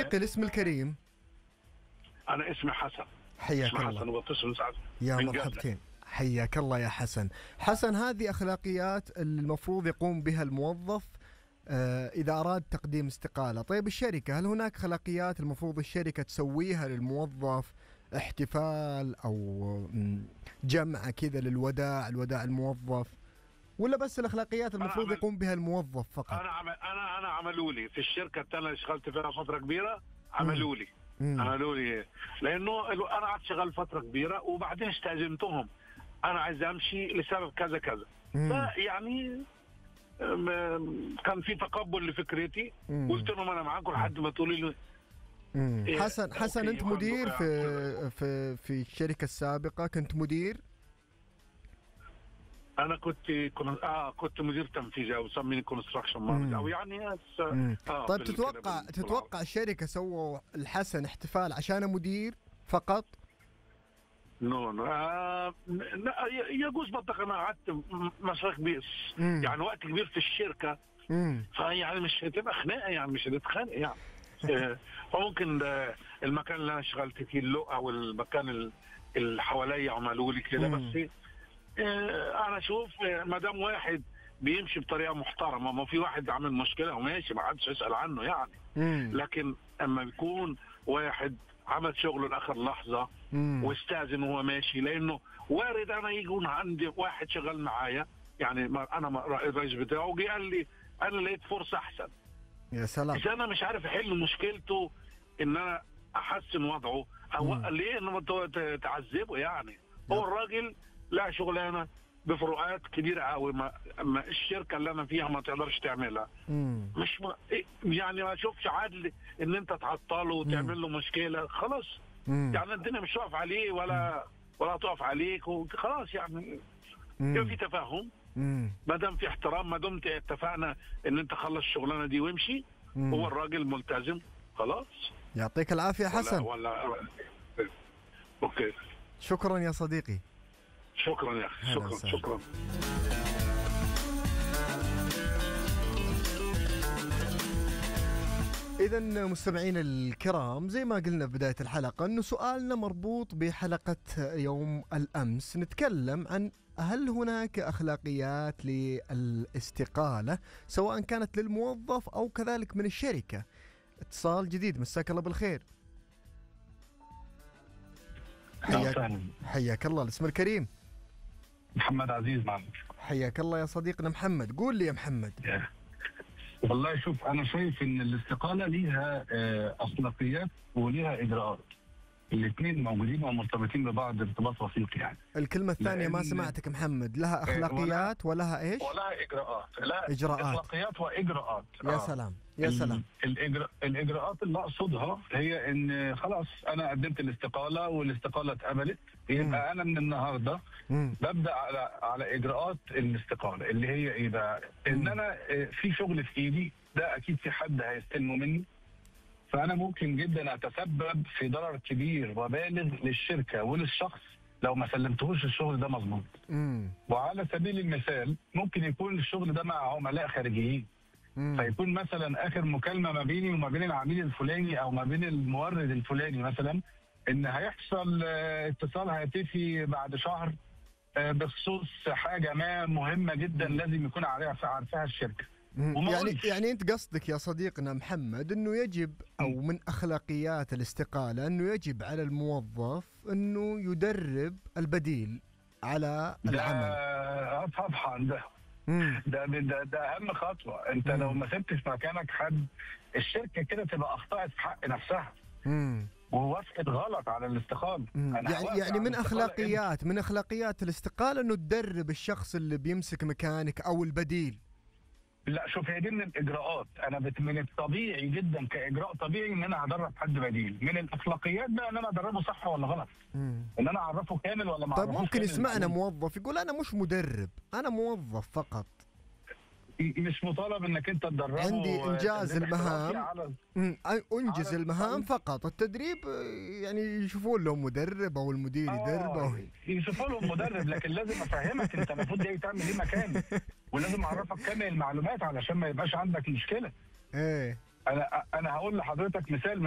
صديقي الاسم الكريم انا اسمي حسن حياك اسمي الله حسن وبتصل ساعات يا من مرحبتين حياك الله يا حسن حسن هذه أخلاقيات اللي المفروض يقوم بها الموظف آه، إذا أراد تقديم استقالة طيب الشركة هل هناك أخلاقيات المفروض الشركة تسويها للموظف احتفال أو مم، جمعة كذا للوداع الوداع الموظف ولا بس الأخلاقيات المفروض عمل- يقوم بها الموظف فقط انا عمل انا انا عملوا لي في الشركه الثانيه اللي اشتغلت فيها فتره كبيره عملوا لي مم. عملوا لي لانه ال- انا قعدت شغال فتره كبيره وبعدين استاذنتهم انا عايز امشي لسبب كذا كذا مم. فيعني أم- كان في تقبل لفكرتي مم. قلت لهم انا معاكم لحد ما تقولي لي مم. إيه، حسن حسن أوكي، أنت يبقى مدير عندك في يعني في في الشركة السابقة كنت مدير انا كنت كن... اه كنت مدير تنفيذي او سميني كونستراكشن مم. مانجر او يعني أس... مم. آه طيب بال- تتوقع كده بال- تتوقع الشركة سووا الحسن احتفال عشانه مدير فقط؟ نو نو آه لا، ي- يجوز منطقة انا قعدت م- مسافة كبير مم. يعني وقت كبير في الشركة امم فيعني مش هتبقى خناقة يعني مش هنتخانق يعني آه، فممكن ده المكان اللي انا اشتغلت فيه اللقا او المكان ال- اللي حواليا عملوا لي كده مم. بس آه، انا اشوف آه، ما دام واحد بيمشي بطريقه محترمه ما في واحد عامل مشكله وماشي ما حدش يسال عنه يعني امم لكن اما يكون واحد عمل شغله لاخر لحظه امم واستاذن وهو ماشي لانه وارد انا يكون عندي واحد شغال معايا يعني ما انا ما- الرئيس بتاعه جه قال لي انا لقيت فرصه احسن يا سلام اذا انا مش عارف احل مشكلته ان انا احسن وضعه او مم. ليه انه ت- ت- تعذبه يعني يا. هو الراجل لا شغلانه بفروقات كبيره قوي ما, ما الشركه اللي انا فيها ما تقدرش تعملها امم مش ما إيه، يعني ما اشوفش عدل ان انت تعطله وتعمل له مشكله خلاص امم يعني الدنيا مش واقف عليه ولا ولا تقف عليك وخلاص يعني يبقى في تفاهم امم ما دام في احترام ما دمت اتفقنا ان انت خلص الشغلانه دي وامشي هو الراجل ملتزم خلاص يعطيك العافية ولا حسن ولا اوكي شكرا يا صديقي شكرا يا اخي هلا شكرا وسهلا. شكرا إذا مستمعينا الكرام زي ما قلنا في بداية الحلقة أنه سؤالنا مربوط بحلقة يوم الأمس نتكلم عن هل هناك أخلاقيات للاستقالة سواء كانت للموظف أو كذلك من الشركة اتصال جديد مساك الله بالخير حياك, أهلاً. حياك الله الاسم الكريم محمد عزيز معك حياك الله يا صديقنا محمد قول لي يا محمد والله شوف انا شايف ان الاستقاله ليها آه، اخلاقيات وليها اجراءات الاثنين موجودين ومرتبطين ببعض ارتباط وثيق يعني الكلمة الثانية ما لأن- سمعتك محمد لها ولا- أخلاقيات ولها إيش ولها اجراءات لا إجراءات. اخلاقيات واجراءات يا آه. سلام يا ال- سلام الإجراء الاجراءات اللي اقصدها هي ان خلاص انا قدمت الاستقاله والاستقاله اتقبلت يبقى انا من النهارده مم. ببدا على على اجراءات الاستقاله اللي هي ايه بقى؟ ان انا آه، في شغل في ايدي ده اكيد في حد هيستلمه مني فانا ممكن جدا اتسبب في ضرر كبير وبالغ للشركه وللشخص لو ما سلمتهوش الشغل ده مظبوط مم. وعلى سبيل المثال ممكن يكون الشغل ده مع عملاء خارجيين مم. فيكون مثلا اخر مكالمه ما بيني وما بين العميل الفلاني او ما بين المورد الفلاني مثلا ان هيحصل آه، اتصال هاتفي بعد شهر آه، بخصوص حاجه ما مهمه جدا لازم يكون عارفها عارفاها الشركه مم. وما يعني قلتش. يعني انت قصدك يا صديقنا محمد انه يجب او من اخلاقيات الاستقاله انه يجب على الموظف انه يدرب البديل على ده العمل آه، طبعا ده مم. ده ده, ده اهم خطوه انت مم. لو ما سبتش مكانك حد الشركه كده تبقى اخطات في حق نفسها مم. ووافقت غلط على الاستقاله مم. أنا يعني هوافق يعني على من الاستقالة اخلاقيات من اخلاقيات الاستقاله انه تدرب الشخص اللي بيمسك مكانك او البديل لا شوف هي دي من الاجراءات انا بت من الطبيعي جدا كاجراء طبيعي ان انا هدرب حد بديل من الاخلاقيات بقى ان انا ادربه صح ولا غلط مم. ان انا اعرفه كامل ولا ما طيب أعرفوش ممكن كامل يسمعنا المعلومة. موظف يقول انا مش مدرب انا موظف فقط مش مطالب انك انت تدربه عندي إنجاز تدريب المهام. احترافي على مم. أي- انجز على المهام الأقل. فقط التدريب آه، يعني يشوفون له مدرب او المدير يدربه آه يشوفوا لهم مدرب لكن لازم افهمك انت المفروض جاي تعمل ايه مكاني ولازم اعرفك كامل المعلومات علشان ما يبقاش عندك مشكله ايه انا انا هقول لحضرتك مثال